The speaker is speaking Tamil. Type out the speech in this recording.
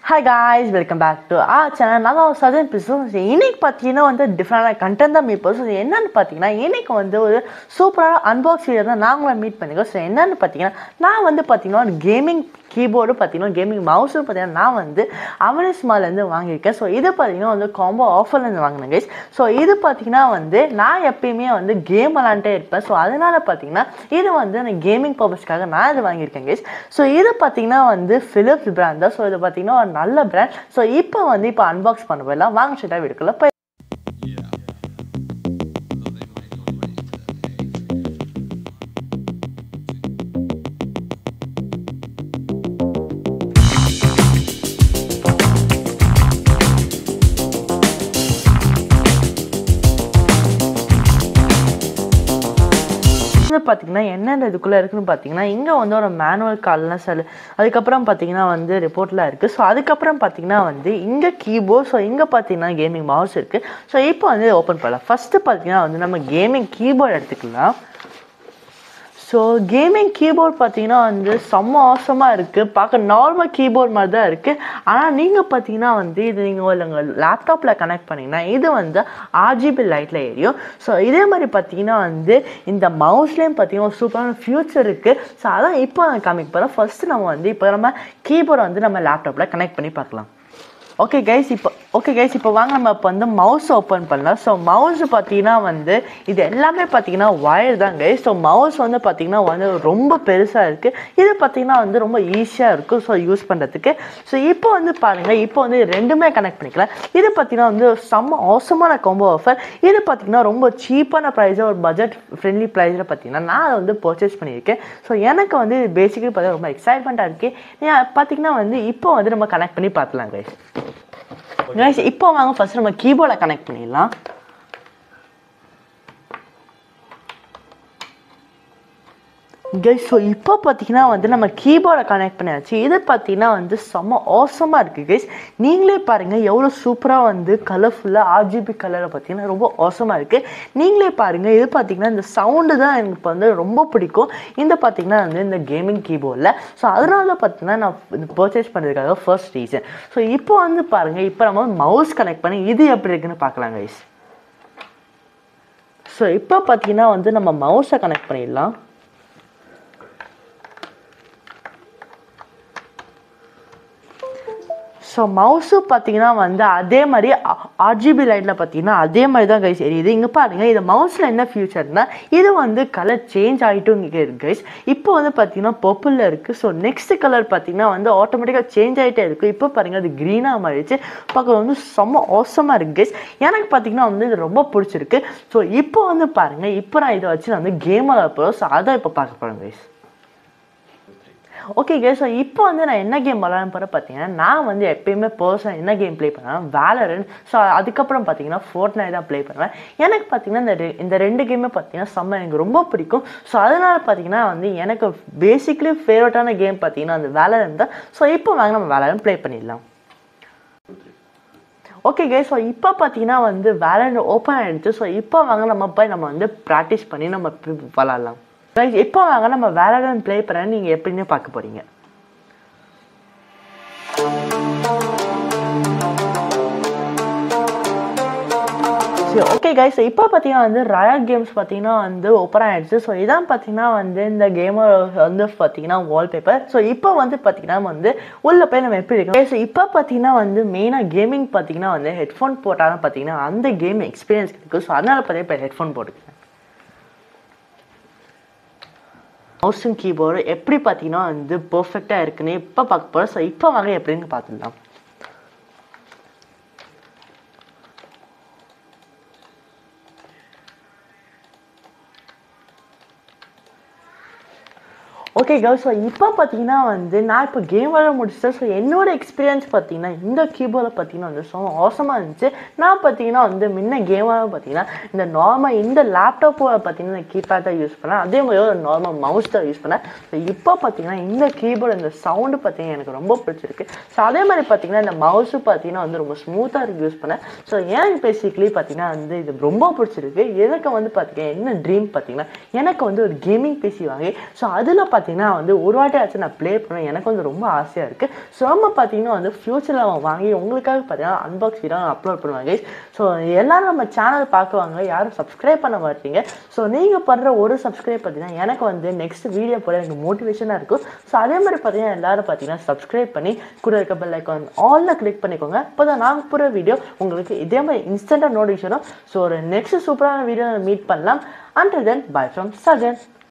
hi guys welcome back to uh channel நான் தான் சதன் பேசுகிறோம் இன்னைக்கு பார்த்தீங்கன்னா வந்து டிஃப்ரெண்டான கண்டென்ட் தான் மீட் பண்ணுறோம் ஸோ என்னன்னு பார்த்தீங்கன்னா இன்னைக்கு வந்து ஒரு சூப்பரான அன்பாக்ஸ் வீடியோ தான் நாங்களும் மீட் பண்ணிக்கோம் ஸோ என்னன்னு பார்த்தீங்கன்னா நான் வந்து பார்த்தீங்கன்னா ஒரு கேமிங் கீபோர்டு பார்த்தீங்கன்னா கேமிங் மவுஸும் பார்த்தீங்கன்னா நான் வந்து அவனிஸ் மாலேருந்து வாங்கியிருக்கேன் ஸோ இது பார்த்தீங்கன்னா வந்து காம்போ ஆஃபர்லேருந்து வாங்கினேன் கைஸ் ஸோ இது பார்த்தீங்கன்னா வந்து நான் எப்பயுமே வந்து கேம் விளாண்டே இருப்பேன் ஸோ அதனால் பார்த்தீங்கன்னா இது வந்து நான் கேமிங் பர்பஸ்க்காக நான் இது வாங்கியிருக்கேன் கைஸ் ஸோ இது பார்த்தீங்கன்னா வந்து ஃபிலிப்ஸ் பிராண்ட் தான் ஸோ இது பார்த்தீங்கன்னா ஒரு நல்ல பிராண்ட் ஸோ இப்போ வந்து இப்போ அன்பாக்ஸ் பண்ண போயிடலாம் வாங்க ஸ்ட்ரெயிட்டாக வீடுக்குள்ள போய் வந்து பார்த்தீங்கன்னா என்னென்ன இதுக்குள்ளே இருக்குன்னு பார்த்தீங்கன்னா இங்கே வந்து ஒரு மேனுவல் கால்லாம் செல் அதுக்கப்புறம் பார்த்தீங்கன்னா வந்து ரிப்போர்ட்லாம் இருக்குது ஸோ அதுக்கப்புறம் பார்த்தீங்கன்னா வந்து இங்கே கீபோர்ட் ஸோ இங்கே பார்த்தீங்கன்னா கேமிங் மவுஸ் இருக்குது ஸோ இப்போ வந்து ஓப்பன் பண்ணலாம் ஃபஸ்ட்டு பார்த்தீங்கன்னா வந்து நம்ம கேமிங் கீபோர்ட் எடுத்துக்கலாம் ஸோ கேமிங் கீபோர்ட் பார்த்தீங்கன்னா வந்து செம்ம அவசரமாக இருக்குது பார்க்க நார்மல் கீபோர்ட் மாதிரி தான் இருக்குது ஆனால் நீங்கள் பார்த்தீங்கன்னா வந்து இது நீங்கள் உங்கள் லேப்டாப்பில் கனெக்ட் பண்ணிங்கன்னா இது வந்து ஆர்ஜிபி லைட்டில் எரியும் ஸோ இதே மாதிரி பார்த்தீங்கன்னா வந்து இந்த மவுஸ்லேயும் பார்த்தீங்கன்னா ஒரு சூப்பரான ஃபியூச்சர் இருக்குது ஸோ அதான் இப்போ நான் காமிக்க போகிறேன் ஃபஸ்ட்டு நம்ம வந்து இப்போ நம்ம கீபோர்டை வந்து நம்ம லேப்டாப்பில் கனெக்ட் பண்ணி பார்க்கலாம் ஓகே கைஸ் இப்போ ஓகே கைஸ் இப்போ வாங்க நம்ம இப்போ வந்து மவுஸ் ஓப்பன் பண்ணலாம் ஸோ மவுஸ் பார்த்தீங்கன்னா வந்து இது எல்லாமே பார்த்தீங்கன்னா ஒயர் தான் கைஸ் ஸோ மவுஸ் வந்து பார்த்தீங்கன்னா வந்து ரொம்ப பெருசாக இருக்குது இது பார்த்தீங்கன்னா வந்து ரொம்ப ஈஸியாக இருக்கும் ஸோ யூஸ் பண்ணுறதுக்கு ஸோ இப்போ வந்து பாருங்கள் இப்போ வந்து ரெண்டுமே கனெக்ட் பண்ணிக்கலாம் இது பார்த்தீங்கன்னா வந்து செம்ம அவசரமான காம்போ ஆஃபர் இது பார்த்தீங்கன்னா ரொம்ப சீப்பான ப்ரைஸில் ஒரு பட்ஜெட் ஃப்ரெண்ட்லி ப்ரைஸில் பார்த்தீங்கன்னா நான் அதை வந்து பர்ச்சேஸ் பண்ணியிருக்கேன் ஸோ எனக்கு வந்து இது பேசிக்கலி பார்த்தீங்கன்னா ரொம்ப எக்ஸைட்மெண்ட்டாக இருக்குது பார்த்தீங்கன்னா வந்து இப்போ வந்து நம்ம கனெக்ட் பண்ணி பார்க்கலாம் கைஸ் கைஸ் இப்போ வாங்க ஃபர்ஸ்ட் நம்ம கீபோர்டை கனெக்ட் பண்ணிடலாம் கைஸ் ஸோ இப்போ பார்த்தீங்கன்னா வந்து நம்ம கீபோர்டை கனெக்ட் பண்ணியாச்சு இது பார்த்தீங்கன்னா வந்து செம்ம ஆசமாக இருக்குது கைஸ் நீங்களே பாருங்கள் எவ்வளோ சூப்பராக வந்து கலர்ஃபுல்லாக ஆர்ஜிபி கலரை பார்த்தீங்கன்னா ரொம்ப ஆசமாக இருக்குது நீங்களே பாருங்கள் இது பார்த்தீங்கன்னா இந்த சவுண்டு தான் எனக்கு இப்போ வந்து ரொம்ப பிடிக்கும் இந்த பார்த்தீங்கன்னா வந்து இந்த கேமிங் கீபோர்டில் ஸோ அதனால பார்த்தீங்கன்னா நான் இது பர்ச்சேஸ் பண்ணுறதுக்காக ஃபர்ஸ்ட் ரீசன் ஸோ இப்போ வந்து பாருங்கள் இப்போ நம்ம மவுஸ் கனெக்ட் பண்ணி இது எப்படி இருக்குன்னு பார்க்கலாம் கைஸ் ஸோ இப்போ பார்த்தீங்கன்னா வந்து நம்ம மவுஸை கனெக்ட் பண்ணிடலாம் ஸோ மவுஸும் பார்த்தீங்கன்னா வந்து அதே மாதிரி ஆர்ஜிபி லைட்டில் பார்த்தீங்கன்னா அதே மாதிரி தான் கைஸ் எரியுது இங்கே பாருங்கள் இது மவுஸில் என்ன ஃபியூச்சர்னா இது வந்து கலர் சேஞ்ச் ஆகிட்டும் இங்கே இருக்கு கைஸ் இப்போ வந்து பார்த்தீங்கன்னா பர்பிளில் இருக்குது ஸோ நெக்ஸ்ட் கலர் பார்த்தீங்கன்னா வந்து ஆட்டோமேட்டிக்காக சேஞ்ச் ஆகிட்டே இருக்குது இப்போ பாருங்கள் அது க்ரீனாக மாறிடுச்சு பார்க்க வந்து செம்ம அவசமாக இருக்குது கைஸ் எனக்கு பார்த்தீங்கன்னா வந்து இது ரொம்ப பிடிச்சிருக்கு ஸோ இப்போ வந்து பாருங்கள் இப்போ நான் இதை வச்சு நான் வந்து கேம் விளாட போகிறோம் ஸோ அதை இப்போ பார்க்க போகிறேன் கைஸ் ஓகே கே ஸோ இப்போ வந்து நான் என்ன கேம் விளாட போகிற பார்த்தீங்கன்னா நான் வந்து எப்பயுமே பர்சன் என்ன கேம் ப்ளே பண்ணுவேன் வேலரன் ஸோ அதுக்கப்புறம் பார்த்தீங்கன்னா ஃபோர்ட் நைட் தான் ப்ளே பண்ணுவேன் எனக்கு பார்த்தீங்கன்னா இந்த ரெ- இந்த ரெண்டு கேமே பார்த்தீங்கன்னா செம்ம எனக்கு ரொம்ப பிடிக்கும் ஸோ அதனால் பார்த்தீங்கன்னா வந்து எனக்கு பேசிக்லி ஃபேவரட்டான கேம் பார்த்தீங்கன்னா அந்த வேலரன் தான் ஸோ இப்போ வாங்க நம்ம வேலரன் ப்ளே பண்ணிடலாம் ஓகே கே ஸோ இப்போ பார்த்தீங்கன்னா வந்து வேலண்ட் ஓப்பன் ஆகிடுச்சு ஸோ இப்போ வாங்க நம்ம போய் நம்ம வந்து ப்ராக்டிஸ் பண்ணி நம்ம பி- விளாட்லாம் Guys, இப்போ வாங்க நம்ம வேலண்ட் ப்ளே பண்ண நீங்கள் எப்படின்னு பார்க்க போகிறீங்க சரி ஓகே கைஸ் இப்போ பார்த்தீங்கன்னா வந்து ராயல் கேம்ஸ் பார்த்தீங்கன்னா வந்து ஓப்பன் ஆயிடுச்சு ஸோ இதான் பார்த்தீங்கன்னா வந்து இந்த கேமர் வந்து பார்த்தீங்கன்னா வால்பேப்பர் ஸோ இப்போ வந்து பார்த்தீங்கன்னா வந்து உள்ள போய் நம்ம எப்படி இருக்கோம் ஸோ இப்போ பார்த்தீங்கன்னா வந்து மெயினாக கேமிங் பார்த்தீங்கன்னா வந்து ஹெட்ஃபோன் போட்டாலும் பார்த்தீங்கன்னா அந்த கேம் எக்ஸ்பீரியன்ஸ் இருக்குது ஸோ அதனால பார்த்தீங்கன்னா இப்போ ஹெட்ஃபோன் போட்டுக்கிறேன் மவுஸும் கீபோர்டு எப்படி பார்த்தீங்கன்னா வந்து பர்ஃபெக்டாக இருக்குன்னு இப்போ பார்க்க போகிறோம் ஸோ இப்போ வாங்க எப்படின்னு பார்த்துடலாம் ஓகே கேர்ள் ஸோ இப்போ பார்த்தீங்கன்னா வந்து நான் இப்போ கேம் விளையாட முடிச்சிட்டேன் ஸோ என்னோட எக்ஸ்பீரியன்ஸ் பார்த்தீங்கன்னா இந்த கீபோர்டில் பார்த்தீங்கன்னா வந்து ஸோ அவசரமாக இருந்துச்சு நான் பார்த்தீங்கன்னா வந்து முன்ன கேம் விளையாட பார்த்தீங்கன்னா இந்த நார்மல் இந்த லேப்டாப்போட பார்த்தீங்கன்னா கீபேட் தான் யூஸ் பண்ணேன் அதே மாதிரி ஒரு நார்மல் மவுஸ் தான் யூஸ் பண்ணேன் ஸோ இப்போ பார்த்தீங்கன்னா இந்த கீபோர்டு இந்த சவுண்டு பார்த்தீங்கன்னா எனக்கு ரொம்ப பிடிச்சிருக்கு ஸோ அதே மாதிரி பார்த்தீங்கன்னா இந்த மவுஸு பார்த்தீங்கன்னா வந்து ரொம்ப ஸ்மூத்தாக இருக்கு யூஸ் பண்ணேன் ஸோ எனக்கு பேசிக்கலி பார்த்தீங்கன்னா வந்து இது ரொம்ப பிடிச்சிருக்கு எனக்கு வந்து பார்த்தீங்கன்னா என்ன ட்ரீம் பார்த்தீங்கன்னா எனக்கு வந்து ஒரு கேமிங் பிசி வாங்கி ஸோ அதில் பார்த்தீங்கன்னா பார்த்தீங்கன்னா வந்து ஒரு வாட்டி ஆச்சு நான் ப்ளே பண்ணுவேன் எனக்கு வந்து ரொம்ப ஆசையாக இருக்குது ஸோ நம்ம பார்த்தீங்கன்னா வந்து ஃப்யூச்சரில் அவன் வாங்கி உங்களுக்காக பார்த்தீங்கன்னா அன்பாக்ஸ் வீடியோ அப்லோட் பண்ணுவாங்க ஸோ எல்லாரும் நம்ம சேனல் பார்க்குவாங்க யாரும் சப்ஸ்கிரைப் பண்ண மாட்டீங்க ஸோ நீங்கள் பண்ணுற ஒரு சப்ஸ்கிரைப் பார்த்தீங்கன்னா எனக்கு வந்து நெக்ஸ்ட் வீடியோ போட எனக்கு மோட்டிவேஷனாக இருக்கும் ஸோ அதே மாதிரி பார்த்தீங்கன்னா எல்லாரும் பார்த்தீங்கன்னா சப்ஸ்கிரைப் பண்ணி கூட இருக்க பெல் ஐக்கான் ஆலில் கிளிக் பண்ணிக்கோங்க அப்போ தான் நாங்கள் போகிற வீடியோ உங்களுக்கு இதே மாதிரி இன்ஸ்டண்ட்டாக நோட்டிஃபிகேஷனும் ஸோ ஒரு நெக்ஸ்ட் சூப்பரான வீடியோ மீட் பண்ணலாம் until then bye from Sajan